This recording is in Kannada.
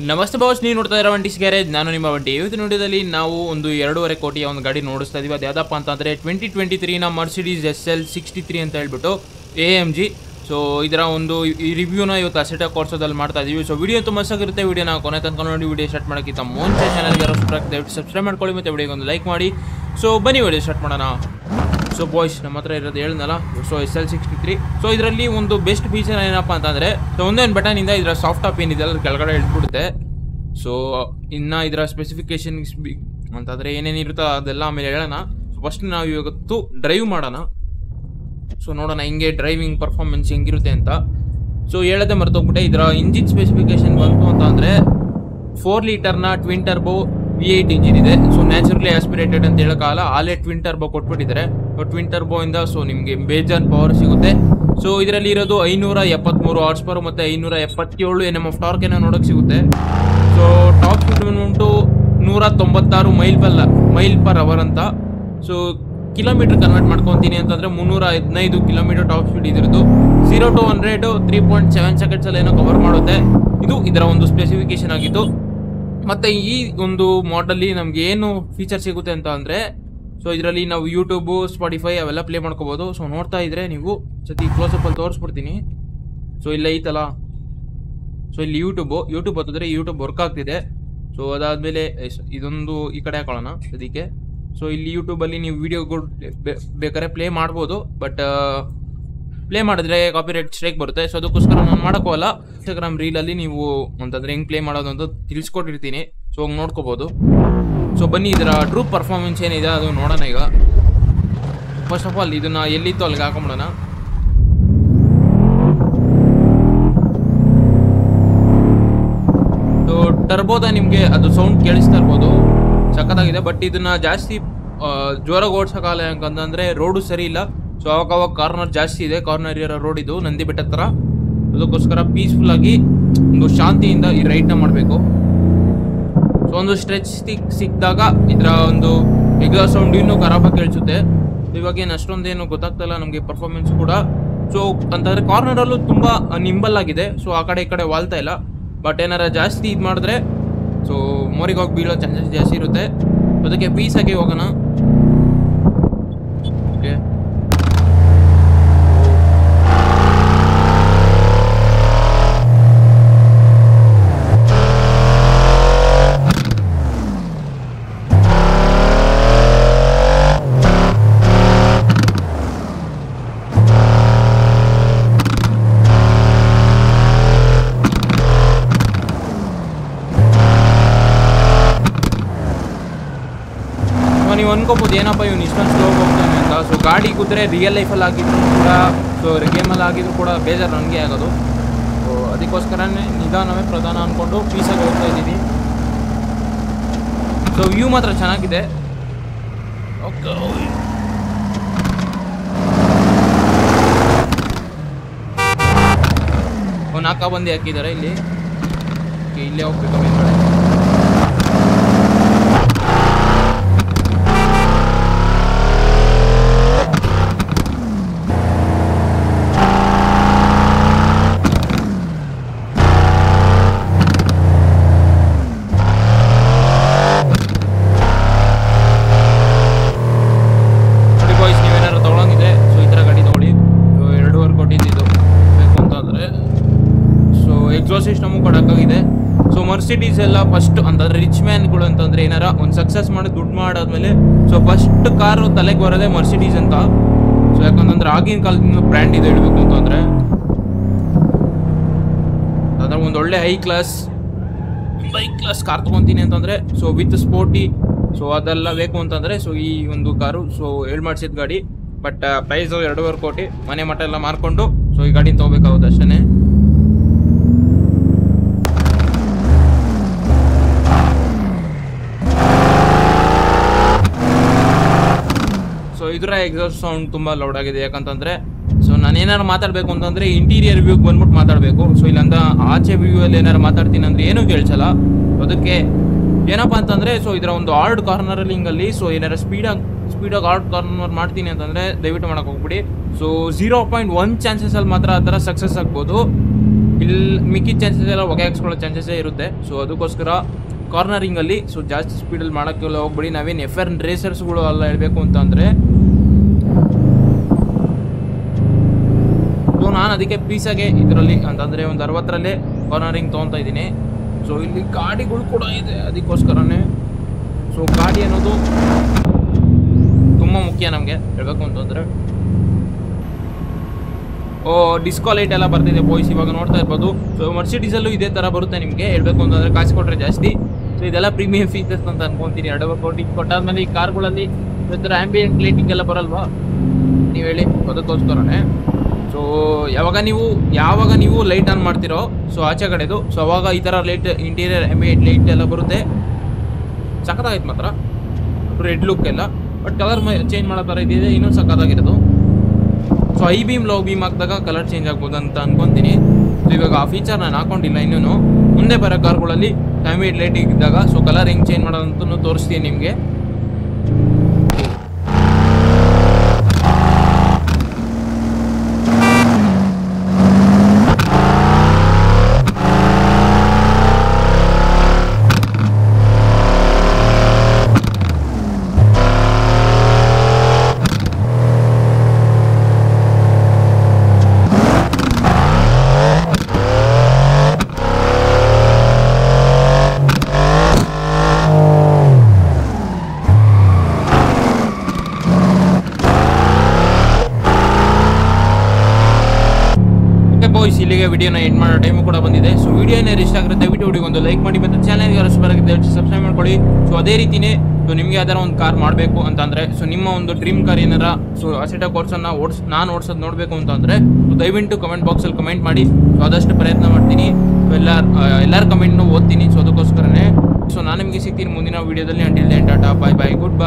ನಮಸ್ತೆ ಬಾಸ್ ನೀವು ನೋಡ್ತಾ ಇರೋ ವಂಟಿಸ್ ಗ್ಯಾರೇಜ್ ನಾನು ನಿಮ್ಮ ವಂಟಿ ಇವತ್ತಿನ ವಿಡಿಯೋದಲ್ಲಿ ನಾವು ಒಂದು ಎರಡೂವರೆ ಕೋಟಿಯ ಒಂದು ಗಾಡಿ ನೋಡಿಸ್ತಾ ಇದೀವಿ ಅದು ಯಾವ್ದಪ್ಪ ಅಂತಂದರೆ ಟ್ವೆಂಟಿ ಟ್ವೆಂಟಿ ತ್ರೀನ Mercedes S L sixty three ಅಂತ ಹೇಳ್ಬಿಟ್ಟು ಎ ಎಮ್ ಜಿ ಸೊ ಇದರ ಒಂದು ಈ ರಿವ್ಯೂನ ಇವತ್ತು ಅಸೆಟ ಕೋರ್ಸೋದಲ್ಲಿ ಮಾಡ್ತಾ ಇದೀವಿ ಸೊ ವಿಡಿಯೋ ತುಂಬ ಮಸ್ತಾಗಿರುತ್ತೆ ವಿಡಿಯೋನ ಕೊನೆ ತನಕ ನೋಡಿ ವಿಡಿಯೋ ಸ್ಟಾರ್ಟ್ ಮಾಡೋಕ್ಕಿಂತ ಮುಂಚೆ ಚಾನಲ್ಗೆ ದಯವಿಟ್ಟು ಸಬ್ಸ್ಕ್ರೈಬ್ ಮಾಡ್ಕೊಳ್ಳಿ ಮತ್ತು ವಿಡಿಯೋಗೆ ಒಂದು ಲೈಕ್ ಮಾಡಿ ಸೊ ಬನ್ನಿ ವಿಡಿಯೋ ಸ್ಟಾರ್ಟ್ ಮಾಡೋಣ ಸೊ ಬಾಯ್ಸ್ ನಮ್ಮ ಹತ್ರ ಇರೋದು ಹೇಳ್ದಲ್ಲ so S L sixty three so ಇದರಲ್ಲಿ ಒಂದು ಬೆಸ್ಟ್ ಫೀಚರ್ ಏನಪ್ಪ ಅಂತಂದರೆ ಸೊ ಒಂದೇನು ಬಟನಿಂದ ಇದರ ಸಾಫ್ಟ್ ಟಾಪ್ ಏನಿದೆ ಅದ್ರ ಕೆಳಗಡೆ ಇಟ್ಬಿಡುತ್ತೆ ಸೊ ಇನ್ನು ಇದರ ಸ್ಪೆಸಿಫಿಕೇಶನ್ಸ್ ಅಂತಂದರೆ ಏನೇನಿರುತ್ತೋ ಅದೆಲ್ಲ ಆಮೇಲೆ ಹೇಳೋಣ ಫಸ್ಟ್ ನಾವು ಇವತ್ತು ಡ್ರೈವ್ ಮಾಡೋಣ ಸೊ ನೋಡೋಣ ಹಿಂಗೆ ಡ್ರೈವಿಂಗ್ ಪರ್ಫಾರ್ಮೆನ್ಸ್ ಹೆಂಗಿರುತ್ತೆ ಅಂತ ಸೊ ಹೇಳದೆ ಮರ್ತೋಗ್ಬಿಟ್ಟೆ ಇದರ ಇಂಜಿನ್ ಸ್ಪೆಸಿಫಿಕೇಶನ್ ಬಂತು ಅಂತ ಅಂದರೆ ಫೋರ್ ಲೀಟರ್ನ twin turbo V eight engine ಇದೆ ಸೊ ನ್ಯಾಚುರಲಿ ಆಸ್ಪಿರೇಟೆಡ್ ಅಂತ ಹೇಳೋಕ್ಕಾಗಲ್ಲ ಆಲೇ ಟ್ವಿನ್ ಟರ್ಬೋ ಕೊಟ್ಬಿಟ್ಟಿದ್ದಾರೆ ಸೊ ಟ್ವಿನ್ ಟರ್ಬೋ ಇಂದ ಸೊ ನಿಮಗೆ ಬೇಜಾನ್ ಪವರ್ ಸಿಗುತ್ತೆ ಸೊ ಇದರಲ್ಲಿ ಇರೋದು ಐನೂರ ಎಪ್ಪತ್ತ್ಮೂರು ಹಾರ್ಸ್ ಪವರ್ ಮತ್ತು ಐನೂರ ಎಪ್ಪತ್ತೇಳು ಎನ್ ಎಮ್ ಎಫ್ ಟಾರ್ಕ್ ಏನೋ ನೋಡೋಕೆ ಸಿಗುತ್ತೆ ಸೊ ಟಾಪ್ ಸ್ಪೀಡ್ ಬಂದ್ಬಿಟ್ಟು ನೂರ ತೊಂಬತ್ತಾರು mile per mile per hour ಅಂತ ಸೊ ಕಿಲೋಮೀಟರ್ ಕನ್ವರ್ಟ್ ಮಾಡ್ಕೊತೀನಿ ಅಂತಂದ್ರೆ ಮುನ್ನೂರ ಹದಿನೈದು ಕಿಲೋಮೀಟರ್ ಟಾಪ್ ಸ್ಪೀಡ್ ಇದ್ರದ್ದು zero to hundred three point seven seconds ಅಲ್ಲಿ ಏನೋ ಕವರ್ ಮಾಡುತ್ತೆ ಇದು ಇದರ ಒಂದು ಸ್ಪೆಸಿಫಿಕೇಶನ್ ಆಗಿತ್ತು ಮತ್ತೆ ಈ ಒಂದು ಮಾಡಲ್ಲಿ ನಮ್ಗೆ ಏನು ಫೀಚರ್ ಸಿಗುತ್ತೆ ಅಂತ ಅಂದ್ರೆ ಸೊ ಇದರಲ್ಲಿ ನಾವು ಯೂಟ್ಯೂಬು ಸ್ಪಾಟಿಫೈ ಅವೆಲ್ಲ ಪ್ಲೇ ಮಾಡ್ಕೋಬಹುದು ಸೊ ನೋಡ್ತಾ ಇದ್ರೆ ನೀವು ಸತಿ ಕ್ಲೋಸಪ್ ಅಲ್ಲಿ ತೋರಿಸ್ಬಿಡ್ತೀನಿ ಸೊ ಇಲ್ಲ ಐತಲ್ಲ ಸೊ ಇಲ್ಲಿ ಯೂಟ್ಯೂಬು ಯೂಟ್ಯೂಬ್ ಹತ್ತಿದ್ರೆ ಯೂಟ್ಯೂಬ್ ವರ್ಕ್ ಆಗ್ತಿದೆ ಸೊ ಅದಾದಮೇಲೆ ಇದೊಂದು ಈ ಕಡೆ ಹಾಕೊಳ್ಳೋಣ ಅದಕ್ಕೆ ಸೊ ಇಲ್ಲಿ ಯೂಟ್ಯೂಬಲ್ಲಿ ನೀವು ವಿಡಿಯೋಗಳು ಬೇಕಾದ್ರೆ ಪ್ಲೇ ಮಾಡ್ಬೋದು ಬಟ್ ಪ್ಲೇ ಮಾಡಿದ್ರೆ ಕಾಪಿರೈಟ್ ಸ್ಟ್ರೈಕ್ ಬರುತ್ತೆ ಸೊ ಅದಕ್ಕೋಸ್ಕರ ನಾನು ಮಾಡೋಕ್ಕೋಲ್ಲ ಇನ್ಸ್ಟಾಗ್ರಾಮ್ ರೀಲಲ್ಲಿ ನೀವು ಅಂತಂದ್ರೆ ಹೆಂಗೆ ಪ್ಲೇ ಮಾಡೋದು ಅಂತ ತಿಳಿಸ್ಕೊಟ್ಟಿರ್ತೀನಿ ಸೊ ಹಂಗೆ ನೋಡ್ಕೋಬೋದು ಸೊ ಬನ್ನಿ ಇದರ ಟ್ರೂ ಪರ್ಫಾರ್ಮೆನ್ಸ್ ಏನಿದೆ ಅದು ನೋಡೋಣ ಈಗ ಫಸ್ಟ್ ಆಫ್ ಆಲ್ ಇದನ್ನ ಎಲ್ಲಿತ್ತು ಅಲ್ಲಿಗೆ ಹಾಕೊಂಬಿಡೋಣ ಸೊ ಟರ್ಬೋದ ನಿಮಗೆ ಅದು ಸೌಂಡ್ ಕೇಳಿಸ್ತಾ ಇರ್ಬೋದು ಸಖತ್ತಾಗಿದೆ ಬಟ್ ಇದನ್ನ ಜಾಸ್ತಿ ಆ, ಜೋರಾಗಿ ಓಡ್ಸೋಕ್ಕಾಗಲ್ಲ ಯಾಕಂತಂದ್ರೆ ರೋಡು ಸರಿ ಇಲ್ಲ ಸೊ ಅವಾಗ ಅವಾಗ ಕಾರ್ನರ್ ಜಾಸ್ತಿ ಇದೆ ಕಾರ್ನರ್ ಇರೋ ರೋಡ್ ಇದು ನಂದಿ ಬೆಟ್ಟ ಥರ ಅದಕ್ಕೋಸ್ಕರ ಪೀಸ್ಫುಲ್ ಆಗಿ ಒಂದು ಶಾಂತಿಯಿಂದ ಈ ರೈಡ್ನ ಮಾಡಬೇಕು ಸೊ ಒಂದು ಸ್ಟ್ರೆಚ್ ಸಿಕ್ ಸಿಕ್ಕಿದಾಗ ಇದರ ಒಂದು ಎಕ್ಸಾಸ್ಟ್ ಸೌಂಡ್ ಇನ್ನೂ ಖರಾಬಾಗಿ ಕೇಳಿಸುತ್ತೆ ಇವಾಗ ಏನು ಅಷ್ಟೊಂದೇನು ಗೊತ್ತಾಗ್ತಲ್ಲ ನಮಗೆ ಪರ್ಫಾರ್ಮೆನ್ಸ್ ಕೂಡ ಸೊ ಅಂತಂದ್ರೆ ಕಾರ್ನರಲ್ಲೂ ತುಂಬ ನಿಂಬಲ್ ಆಗಿದೆ ಸೊ ಆ ಕಡೆ ಈ ಕಡೆ ವಾಲ್ತಾ ಇಲ್ಲ ಬಟ್ ಏನಾರ ಜಾಸ್ತಿ ಇದು ಮಾಡಿದ್ರೆ ಸೊ ಮೋರಿಗೆ ಹೋಗಿ ಬೀಳೋ ಚಾನ್ಸಸ್ ಜಾಸ್ತಿ ಇರುತ್ತೆ ಅದಕ್ಕೆ ಪೀಸಾಗಿ ಹೋಗೋಣ ಓಕೆ ಸೊ ನೀವು ಅನ್ಕೋಬೋದು ಏನಪ್ಪ ಇವ್ನು ಇಷ್ಟೊಂದು ಸ್ಲೋ ಹೋಗ್ತಾನೆ ಅಂತ ಸೊ ಗಾಡಿ ಕುದ್ರೆ ರಿಯಲ್ ಲೈಫಲ್ಲಿ ಆಗಿದ್ರು ಕೂಡ ಸೊ ಗೇಮಲ್ಲಿ ಆಗಿದ್ರು ಕೂಡ ಬೇಜಾರು ನನಗೆ ಆಗೋದು ಸೊ ಅದಕ್ಕೋಸ್ಕರನೇ ನಿಧಾನವೇ ಪ್ರಧಾನ ಅಂದ್ಕೊಂಡು ಪೀಸಾಗಿ ಹೋಗ್ತಾ ಇದ್ದೀನಿ ಸೊ ವ್ಯೂ ಮಾತ್ರ ಚೆನ್ನಾಗಿದೆ ಓಕೆ ಒಂದು ನಾಲ್ಕ ಬಂದಿ ಹಾಕಿದ್ದಾರೆ ಇಲ್ಲಿ Okay, ಇಲ್ಲೇ ಹೋಗ್ಬೇಕು ಮೇಲ್ಗಡೆ ನೋಡಿ ಬಾಯ್ಸ್ ನೀವೇನಾದ್ರು ತೊಗೊಳಂಗಿದೆ ಸೊ ಈ ಥರ ಗಾಡಿ ತೊಗೊಳ್ಳಿ ಸೊ ಎರಡೂವರೆ ಕೋಟಿ ಇದು ಬೇಕು ಅಂತಂದರೆ ಸೊ ಎಕ್ಸಾಸ್ಟ್ ಸಿಸ್ಟಮು ಕೊಡೋಕ್ಕಾಗಿದೆ ಸೊ ಮರ್ಸಿಡೀಸ್ ಎಲ್ಲ ಫಸ್ಟ್ ಅಂತಂದ್ರೆ ರಿಚ್ ಮ್ಯಾನ್ಗಳು ಅಂತಂದ್ರೆ ಏನಾರ ಒಂದು ಸಕ್ಸಸ್ ಮಾಡಿ ದುಡ್ಡು ಮಾಡಾದ್ಮೇಲೆ ಸೊ ಫಸ್ಟ್ ಕಾರು ತಲೆಗೆ ಬರೋದೇ ಮರ್ಸಿಡೀಸ್ ಅಂತ ಸೊ ಯಾಕಂತಂದ್ರೆ ಆಗಿನ ಕಾಲದಿಂದ ಬ್ರ್ಯಾಂಡ್ ಇದು ಹೇಳ್ಬೇಕು ಅಂತಂದ್ರೆ ಅದ್ರ ಒಂದು ಒಳ್ಳೆ high class bike class car ತೊಗೊತೀನಿ ಅಂತಂದ್ರೆ ಸೊ ವಿತ್ ಸ್ಪೋರ್ಟಿ ಸೊ ಅದೆಲ್ಲ ಬೇಕು ಅಂತಂದ್ರೆ ಸೊ ಈ ಒಂದು ಕಾರು ಸೊ ಹೇಳ್ ಮಾಡಿಸಿದ ಗಾಡಿ ಬಟ್ ಪ್ರೈಸು ಎರಡೂವರೆ ಕೋಟಿ ಮನೆ ಮಠ ಎಲ್ಲ ಮಾರ್ಕೊಂಡು ಸೊ ಈ ಗಾಡಿ ತೊಗೋಬೇಕಾಗುತ್ತೆ ಅಷ್ಟೇ ಸೊ ಇದರ ಎಕ್ಸಾಸ್ಟ್ ಸೌಂಡ್ ತುಂಬ ಲೌಡ್ ಆಗಿದೆ ಯಾಕಂತಂದ್ರೆ ಸೊ ನಾನು ಏನಾರು ಮಾತಾಡಬೇಕು ಅಂತಂದ್ರೆ ಇಂಟೀರಿಯರ್ ವ್ಯೂಗೆ ಬಂದ್ಬಿಟ್ಟು ಮಾತಾಡಬೇಕು ಸೊ ಇಲ್ಲಂದ ಆಚೆ ವ್ಯೂ ಅಲ್ಲಿ ಏನಾರು ಮಾತಾಡ್ತೀನಿ ಅಂದ್ರೆ ಏನೂ ಕೇಳಿಸಲ್ಲ ಅದಕ್ಕೆ ಏನಪ್ಪ ಅಂತಂದ್ರೆ ಸೊ ಇದರ ಒಂದು ಆರ್ಡ್ ಕಾರ್ನರಲ್ಲಿಂಗಲ್ಲಿ ಸೊ ಏನಾರ ಸ್ಪೀಡಾಗಿ ಸ್ಪೀಡಾಗಿ ಆರ್ಡ್ ಕಾರ್ನರ್ ಮಾಡ್ತೀನಿ ಅಂತಂದ್ರೆ ದಯವಿಟ್ಟು ಮಾಡಕ್ಕೆ ಹೋಗ್ಬಿಡಿ so zero point one chances ಅಲ್ಲಿ ಮಾತ್ರ ಆ ಥರ ಸಕ್ಸಸ್ ಆಗ್ಬೋದು ಇಲ್ಲಿ ಮಿಕ್ಕಿದ ಚಾನ್ಸಸ್ ಎಲ್ಲ ಹೊಗೆ ಹಾಕ್ಸ್ಕೊಳ್ಳೋ ಚಾನ್ಸಸ್ಸೇ ಇರುತ್ತೆ ಸೊ ಅದಕ್ಕೋಸ್ಕರ ಕಾರ್ನರಿಂಗಲ್ಲಿ ಸೊ ಜಾಸ್ತಿ ಸ್ಪೀಡಲ್ಲಿ ಮಾಡೋಕ್ಕೆಲ್ಲ ಹೋಗ್ಬೇಡಿ ನಾವೇನು ಎಫ್ ಆರ್ ರೇಸರ್ಸ್ಗಳು ಎಲ್ಲ ಹೇಳಬೇಕು ಅಂತಂದರೆ ಸೊ ನಾನು ಅದಕ್ಕೆ ಪೀಸಾಗೆ ಇದರಲ್ಲಿ ಅಂತಂದರೆ ಒಂದು ಅರವತ್ತರಲ್ಲೇ ಕಾರ್ನರಿಂಗ್ ತೊಗೊತಾ ಇದ್ದೀನಿ ಸೊ ಇಲ್ಲಿ ಗಾಡಿಗಳು ಕೂಡ ಇದೆ ಅದಕ್ಕೋಸ್ಕರನೇ ಸೊ ಗಾಡಿ ಅನ್ನೋದು ತುಂಬ ಮುಖ್ಯ ನಮಗೆ ಹೇಳಬೇಕು ಅಂತಂದರೆ ಓ ಡಿಸ್ಕೋ ಲೈಟ್ ಎಲ್ಲ ಬರ್ತಿದೆ ಬಾಯ್ಸ್ ಇವಾಗ ನೋಡ್ತಾ ಇರ್ಬೋದು ಸೊ ಮರ್ಸಿಡೀಸಲ್ಲೂ ಇದೇ ಥರ ಬರುತ್ತೆ ನಿಮಗೆ ಹೇಳಬೇಕು ಅಂತಂದರೆ ಕಾಸು ಕೊಟ್ಟರೆ ಜಾಸ್ತಿ ಸೊ ಇದೆಲ್ಲ ಪ್ರೀಮಿಯಂ ಫೀಚರ್ಸ್ ಅಂತ ಅನ್ಕೊಂತೀನಿ ಎರಡು ಕೋಟಿ ಕೊಟ್ಟಾದ್ಮೇಲೆ ಈ ಕಾರ್ಗಳಲ್ಲಿ ಈ ಥರ ಆಂಬಿಯಂಟ್ ಲೈಟಿಂಗ್ ಎಲ್ಲ ಬರಲ್ವಾ ನೀವು ಹೇಳಿ ಅದಕ್ಕೋಸ್ಕರನೇ ಸೊ ಯಾವಾಗ ನೀವು ಯಾವಾಗ ನೀವು ಲೈಟ್ ಆನ್ ಮಾಡ್ತಿರೋ ಸೊ ಆಚೆ ಕಡೆದು ಸೊ ಅವಾಗ ಈ ಥರ ಲೈಟ್ ಇಂಟೀರಿಯರ್ ಆಂಬಿಯಂಟ್ ಲೈಟ್ ಎಲ್ಲ ಬರುತ್ತೆ ಸಖತ್ತಾಗೈತೆ ಮಾತ್ರ ರೆಡ್ ಲುಕ್ ಎಲ್ಲ ಬಟ್ ಕಲರ್ ಚೇಂಜ್ ಮಾಡೋ ಥರ ಇದಿದೆ ಇನ್ನೂ ಸಖತ್ತಾಗಿರೋದು so high beam low beam ಹಾಕಿದಾಗ ಕಲರ್ ಚೇಂಜ್ ಆಗ್ಬೋದು ಅಂತ ಅನ್ಕೊಂತೀನಿ ಸೊ ಇವಾಗ ಆ ಫೀಚರ್ ನಾನು ಹಾಕೊಂಡಿಲ್ಲ ಇನ್ನೂ ಮುಂದೆ ಬರೋ ಕಾರ್ಗಳಲ್ಲಿ ಆಂಬಿಯಂಟ್ ಲೈಟ್ ಇದ್ದಾಗ ಸೊ ಕಲರ್ ಹೆಂಗೆ ಚೇಂಜ್ ಮಾಡೋದಂತೂ ತೋರಿಸ್ತೀನಿ ನಿಮಗೆ ಓಕೆ ಬಾಯ್ಸ್ ಇಲ್ಲಿಗೆ ವಿಡಿಯೋನ ಎಂಡ್ ಮಾಡೋ ಟೈಮು ಕೂಡ ಬಂದಿದೆ ಸೊ ವಿಡಿಯೋ ಏನಾದ್ರು ಇಷ್ಟ ಆಗಿರುತ್ತೆ ದಯವಿಟ್ಟು ವಿಡಿಯೋ ಒಂದು ಲೈಕ್ ಮಾಡಿ ಮತ್ತು ಚಾನಲ್ಗೆ ಯಾರು ಬರೋಕ್ಕೆ ಸಬ್ಸ್ಕ್ರೈಬ್ ಮಾಡ್ಕೊಳ್ಳಿ ಸೊ ಅದೇ ರೀತಿನೇ ಸೊ ನಿಮಗೆ ಯಾವ್ದಾರ ಒಂದು ಕಾರ್ ಮಾಡಬೇಕು ಅಂತಂದರೆ ಸೊ ನಿಮ್ಮ ಒಂದು ಡ್ರೀಮ್ ಕಾರ್ ಏನಾರ ಸೊ ಅಸೆಟ ಕೋರ್ಸನ್ನು ಓಡಿಸ್ ನಾನು ಓಡಿಸೋದು ನೋಡಬೇಕು ಅಂತಂದರೆ ಸೊ ದಯವಿಟ್ಟು ಕಮೆಂಟ್ ಬಾಕ್ಸಲ್ಲಿ ಕಮೆಂಟ್ ಮಾಡಿ ಸೊ ಆದಷ್ಟು ಪ್ರಯತ್ನ ಮಾಡ್ತೀನಿ ಸೊ ಎಲ್ಲ ಎಲ್ಲರ ಕಮೆಂಟ್ನು ಓದ್ತೀನಿ ಸೊ ಅದಕ್ಕೋಸ್ಕರನೇ ಸೊ ನಾನು ನಿಮಗೆ ಸಿಗ್ತೀನಿ ಮುಂದಿನ ವಿಡಿಯೋದಲ್ಲಿ until then tata bye bye good